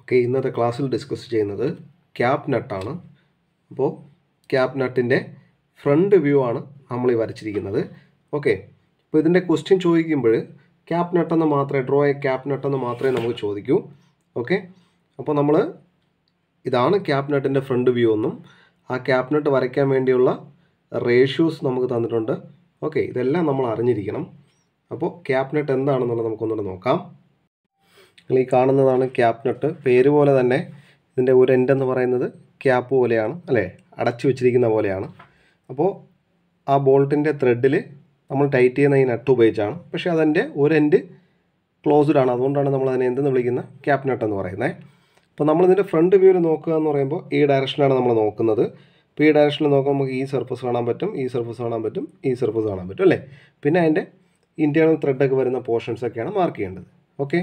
okay ഇന്നത്തെ ക്ലാസ്സിൽ discuss ചെയ്യുന്നത് ക്യാപ് നട്ടാണ് അപ്പോൾ ക്യാപ് നട്ടിൻ്റെ ഫ്രണ്ട് വ്യൂ ആണ് നമ്മൾ ഈ വരച്ചിരിക്കുന്നത് ഓക്കെ അപ്പോൾ ഇതിൻ്റെ ക്വസ്റ്റ്യൻ ചോദിക്കുമ്പോൾ ക്യാപ് നട്ടെന്ന് മാത്രമേ ഡ്രോ എ ക്യാപ് നട്ടെന്ന് മാത്രമേ നമുക്ക് ചോദിക്കൂ ഓക്കെ അപ്പോൾ നമ്മൾ ഇതാണ് ക്യാപ് നട്ടിൻ്റെ ഫ്രണ്ട് വ്യൂ എന്നും ആ ക്യാപ് നട്ട് വരയ്ക്കാൻ വേണ്ടിയുള്ള റേഷ്യൂസ് നമുക്ക് തന്നിട്ടുണ്ട് ഓക്കെ ഇതെല്ലാം നമ്മൾ അറിഞ്ഞിരിക്കണം അപ്പോൾ ക്യാപ് നട്ട് എന്താണെന്നുള്ളത് നമുക്കൊന്നുകൂടെ നോക്കാം നിങ്ങൾ ഈ കാണുന്നതാണ് ക്യാപ് നട്ട് പേര് പോലെ തന്നെ ഇതിൻ്റെ ഒരു എൻഡ് എന്ന് പറയുന്നത് ക്യാപ്പ് പോലെയാണ് അല്ലേ അടച്ചു വെച്ചിരിക്കുന്ന പോലെയാണ് അപ്പോൾ ആ ബോൾട്ടിൻ്റെ ത്രെഡിൽ നമ്മൾ ടൈറ്റ് ചെയ്യുന്ന ഈ നട്ട് ഉപയോഗിച്ചാണ് പക്ഷേ അതിൻ്റെ ഒരു എൻഡ് ക്ലോസ്ഡ് ആണ് അതുകൊണ്ടാണ് നമ്മൾ അതിനെ എന്തെന്ന് വിളിക്കുന്ന ക്യാപ് നട്ട് എന്ന് പറയുന്നത് അപ്പോൾ നമ്മളിതിൻ്റെ ഫ്രണ്ട് വ്യൂവിൽ നോക്കുക എന്ന് പറയുമ്പോൾ ഈ ഡയറക്ഷനാണ് നമ്മൾ നോക്കുന്നത് ഇപ്പോൾ ഈ ഡയറക്ഷനിൽ നോക്കുമ്പോൾ നമുക്ക് ഈ സർഫസ് കാണാൻ പറ്റും ഈ സർഫസ് കാണാൻ പറ്റും ഈ സർഫസ് കാണാൻ പറ്റും അല്ലേ പിന്നെ അതിൻ്റെ ഇൻറ്റേർണൽ ത്രെഡൊക്കെ വരുന്ന പോർഷൻസൊക്കെയാണ് മാർക്ക് ചെയ്യേണ്ടത് ഓക്കെ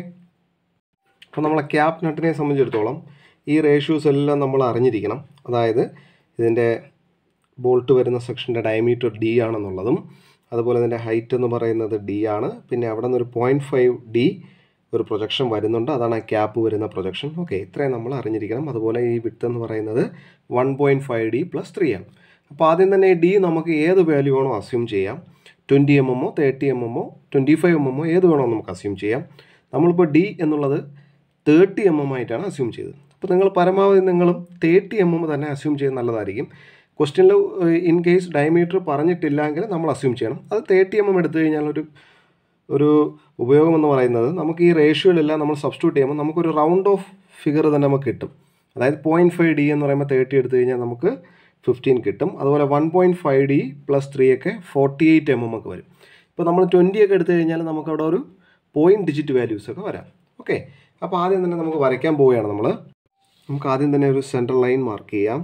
അപ്പോൾ നമ്മളെ ക്യാപ് നട്ടിനെ സംബന്ധിച്ചിടത്തോളം ഈ റേഷ്യൂസ് എല്ലാം നമ്മൾ അറിഞ്ഞിരിക്കണം അതായത് ഇതിൻ്റെ ബോൾട്ട് വരുന്ന സെക്ഷൻ്റെ ഡയമീറ്റർ ഡി ആണെന്നുള്ളതും അതുപോലെ ഇതിൻ്റെ ഹൈറ്റ് എന്ന് പറയുന്നത് ഡി ആണ് പിന്നെ അവിടെ നിന്ന് ഒരു പോയിൻറ്റ് ഫൈവ് ഡി ഒരു പ്രൊജക്ഷൻ വരുന്നുണ്ട് അതാണ് ആ ക്യാപ്പ് വരുന്ന പ്രൊജക്ഷൻ ഓക്കെ ഇത്രയും നമ്മൾ അറിഞ്ഞിരിക്കണം അതുപോലെ ഈ വിട്ട് എന്ന് പറയുന്നത് one point five D plus three ആണ് അപ്പോൾ ആദ്യം തന്നെ ഡി നമുക്ക് ഏത് വാല്യൂ വേണോ അസ്യൂം ചെയ്യാം ട്വൻറ്റി എം എമ്മോ തേർട്ടി എം എമ്മോ ട്വൻറ്റി ഫൈവ് എം എമ്മോ ഏത് വേണോ നമുക്ക് അസ്യൂം ചെയ്യാം നമ്മളിപ്പോൾ ഡി എന്നുള്ളത് തേർട്ടി എം എം ആയിട്ടാണ് അസ്യൂം ചെയ്തത് അപ്പോൾ നിങ്ങൾ പരമാവധി നിങ്ങളും തേർട്ടി എം എം തന്നെ അസ്യൂം ചെയ്യുന്നത് നല്ലതായിരിക്കും ക്വസ്റ്റ്യനിൽ ഇൻ കേസ് ഡയമീറ്റർ പറഞ്ഞിട്ടില്ലെങ്കിൽ നമ്മൾ അസ്യൂം ചെയ്യണം അത് തേർട്ടി എം എം എടുത്തു കഴിഞ്ഞാൽ ഒരു ഒരു ഉപയോഗം എന്ന് പറയുന്നത് നമുക്ക് ഈ റേഷ്യോയിലെല്ലാം നമ്മൾ സബ്സ്റ്റിറ്റ്യൂട്ട് ചെയ്യുമ്പോൾ നമുക്കൊരു റൗണ്ട് ഓഫ് ഫിഗർ തന്നെ നമുക്ക് കിട്ടും അതായത് പോയിൻറ്റ് ഫൈവ് ഡി എന്ന് പറയുമ്പോൾ തേർട്ടി എടുത്തു കഴിഞ്ഞാൽ നമുക്ക് ഫിഫ്റ്റീൻ കിട്ടും അതുപോലെ one point five D plus three ഒക്കെ ഫോർട്ടി എയ്റ്റ് എം എം ഒക്കെ വരും ഇപ്പോൾ നമ്മൾ ട്വൻറ്റി ഒക്കെ എടുത്തു കഴിഞ്ഞാൽ നമുക്ക് അവിടെ ഒരു പോയിൻറ്റ് ഡിജിറ്റ് വാല്യൂസ് ഒക്കെ വരാം ഓക്കെ അപ്പോൾ ആദ്യം തന്നെ നമുക്ക് വരയ്ക്കാൻ പോവുകയാണ് നമ്മൾ നമുക്ക് ആദ്യം തന്നെ ഒരു സെൻട്രൽ ലൈൻ മാർക്ക് ചെയ്യാം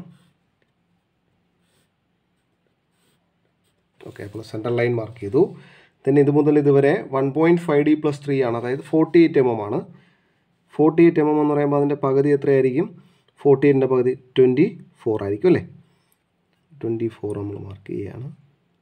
ഓക്കെ അപ്പോൾ സെൻട്രൽ ലൈൻ മാർക്ക് ചെയ്തു then ഇത് മുതൽ ഇതുവരെ one point five D plus three ആണ് അതായത് ഫോർട്ടി എയ്റ്റ് എം എം ആണ് ഫോർട്ടി എയ്റ്റ് എം എം എന്ന് പറയുമ്പോൾ അതിൻ്റെ പകുതി എത്രയായിരിക്കും ഫോർട്ടി എയ്റ്റിൻ്റെ പകുതി ട്വൻറ്റി ഫോർ ആയിരിക്കും അല്ലേ ട്വൻറ്റി ഫോർ നമ്മൾ മാർക്ക് ചെയ്യുകയാണ്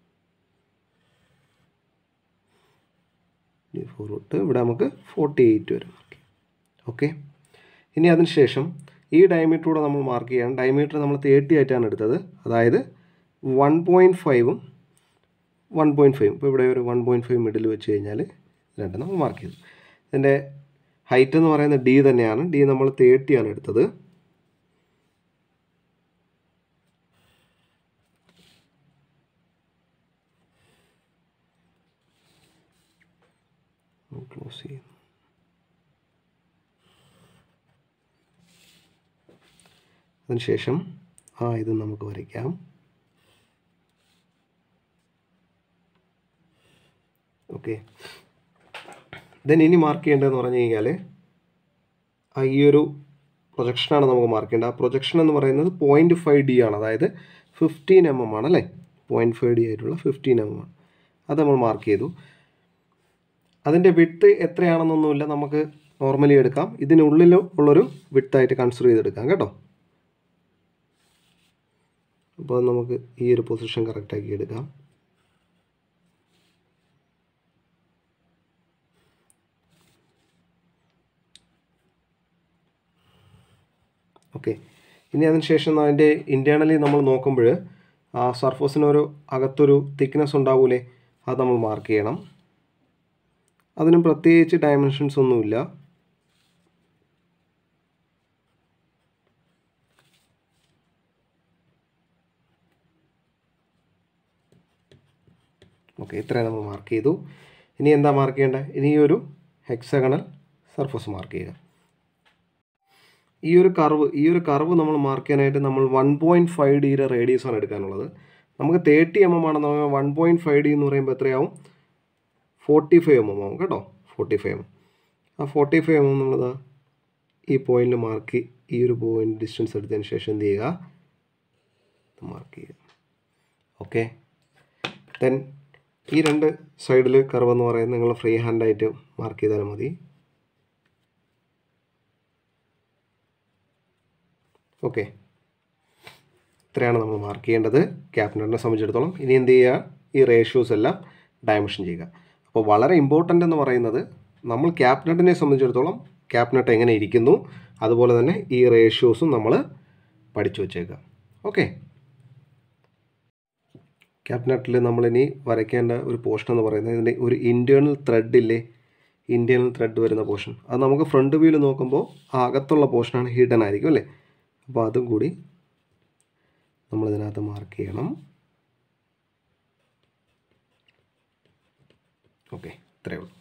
ട്വൻറ്റി ഫോർ തൊട്ട് ഇവിടെ നമുക്ക് ഫോർട്ടി എയ്റ്റ് വരെ മാർക്ക് ഓക്കെ ഇനി അതിന് ശേഷം ഈ ഡയമീറ്റർ കൂടെ നമ്മൾ മാർക്ക് ചെയ്യണം ഡയമീറ്റർ നമ്മൾ തേർട്ടി ആയിട്ടാണ് എടുത്തത് അതായത് വൺ പോയിൻറ്റ് ഫൈവും വൺ പോയിൻറ്റ് ഫൈവ് ഇപ്പോൾ ഇവിടെ ഒരു വൺ പോയിൻറ്റ് ഫൈവ് മിഡിൽ വെച്ച് കഴിഞ്ഞാൽ രണ്ടും നമ്മൾ മാർക്ക് ചെയ്തു ഇതിൻ്റെ ഹൈറ്റ് എന്ന് പറയുന്നത് ഡി തന്നെയാണ് ഡി നമ്മൾ തേർട്ടിയാണ് എടുത്തത് ക്ലോസ് ചെയ്യുന്നു അതിനുശേഷം ആ ഇത് നമുക്ക് വരയ്ക്കാം ഓക്കെ ദെൻ ഇനി മാർക്ക് ചെയ്യേണ്ടതെന്ന് പറഞ്ഞു കഴിഞ്ഞാൽ ആ ഈ ഒരു പ്രൊജക്ഷനാണ് നമുക്ക് മാർക്ക് ചെയ്യേണ്ടത് ആ പ്രൊജക്ഷൻ എന്ന് പറയുന്നത് പോയിൻറ്റ് ഫൈവ് ഡി ആണ് അതായത് ഫിഫ്റ്റീൻ എം എം ആണ് അല്ലേ പോയിൻറ്റ് ഫൈവ് ഡി ആയിട്ടുള്ള ഫിഫ്റ്റീൻ എം എം ആണ് അത് നമ്മൾ മാർക്ക് ചെയ്തു അതിൻ്റെ വിട്ട് എത്രയാണെന്നൊന്നുമില്ല നമുക്ക് നോർമലി എടുക്കാം ഇതിനുള്ളിൽ ഉള്ളൊരു വിട്ടായിട്ട് കൺസിഡർ ചെയ്തെടുക്കാം കേട്ടോ അപ്പോൾ നമുക്ക് ഈ ഒരു പൊസിഷൻ കറക്റ്റാക്കി എടുക്കാം ഓക്കെ ഇനി അതിന് ശേഷം അതിൻ്റെ ഇൻറ്റേർണലി നമ്മൾ നോക്കുമ്പോൾ ആ സർഫസിനൊരു അകത്തൊരു തിക്നെസ് ഉണ്ടാവൂലേ അത് നമ്മൾ മാർക്ക് ചെയ്യണം അതിനും പ്രത്യേകിച്ച് ഡയമെൻഷൻസ് ഒന്നുമില്ല ഓക്കെ ഇത്രയും നമ്മൾ മാർക്ക് ചെയ്തു ഇനി എന്താ മാർക്ക് ചെയ്യേണ്ടത് ഇനി ഈ ഒരു ഹെക്സഗണൽ സർഫസ് മാർക്ക് ചെയ്യുക ഈ ഒരു കർവ് ഈ ഒരു കർവ് നമ്മൾ മാർക്ക് ചെയ്യാനായിട്ട് നമ്മൾ വൺ പോയിൻറ്റ് ഫൈവ് ഡിയുടെ റേഡിയസ് ആണ് എടുക്കാനുള്ളത് നമുക്ക് തേർട്ടി എം എം ആണെന്ന് പറയുമ്പോൾ വൺ പോയിൻറ്റ് ഫൈവ് ഡി എന്ന് പറയുമ്പോൾ എത്രയാവും ഫോർട്ടി ഫൈവ് എം എം ആവും കേട്ടോ ഫോർട്ടി ഫൈവ് എം ആ ഫോർട്ടി ഫൈവ് എം എം നമ്മളത് ഈ പോയിന്റിൽ മാർക്ക് ഈ ഒരു പോയിന്റ് ഡിസ്റ്റൻസ് എടുത്തതിന് ശേഷം എന്ത് ചെയ്യുക മാർക്ക് ചെയ്യുക ഓക്കെ ദെൻ ഈ രണ്ട് സൈഡിൽ കർവ് എന്ന് പറയുന്നത് നിങ്ങൾ ഫ്രീ ഹാൻഡായിട്ട് മാർക്ക് ചെയ്താൽ മതി ഓക്കെ ഇത്രയാണ് നമ്മൾ മാർക്ക് ചെയ്യേണ്ടത് ക്യാപ്റ്റനെ സംബന്ധിച്ചിടത്തോളം ഇനി എന്ത് ചെയ്യുക ഈ റേഷ്യോസ് എല്ലാം ഡയമെൻഷൻ ചെയ്യുക അപ്പോൾ വളരെ ഇമ്പോർട്ടൻ്റ് എന്ന് പറയുന്നത് നമ്മൾ ക്യാപ്റ്റനെ സംബന്ധിച്ചിടത്തോളം ക്യാപ് നട്ട് എങ്ങനെ ഇരിക്കുന്നു അതുപോലെ തന്നെ ഈ റേഷ്യോസും നമ്മൾ പഠിച്ചു വച്ചേക്കാം ഓക്കെ ക്യാപ് നട്ടിൽ നമ്മളിനി വരയ്ക്കേണ്ട ഒരു പോർഷൻ എന്ന് പറയുന്നത് ഇതിൻ്റെ ഒരു ഇൻറ്റേർണൽ ത്രെഡ് ഇല്ലേ ഇൻറ്റേർണൽ ത്രെഡ് വരുന്ന പോർഷൻ അത് നമുക്ക് ഫ്രണ്ട് വ്യൂവിൽ നോക്കുമ്പോൾ ആ അകത്തുള്ള പോർഷനാണ് ഹിഡൻ ആയിരിക്കും അല്ലേ അപ്പോൾ അതും കൂടി നമ്മളിതിനകത്ത് മാർക്ക് ചെയ്യണം ഓക്കെ ഇത്രയേ ഉള്ളൂ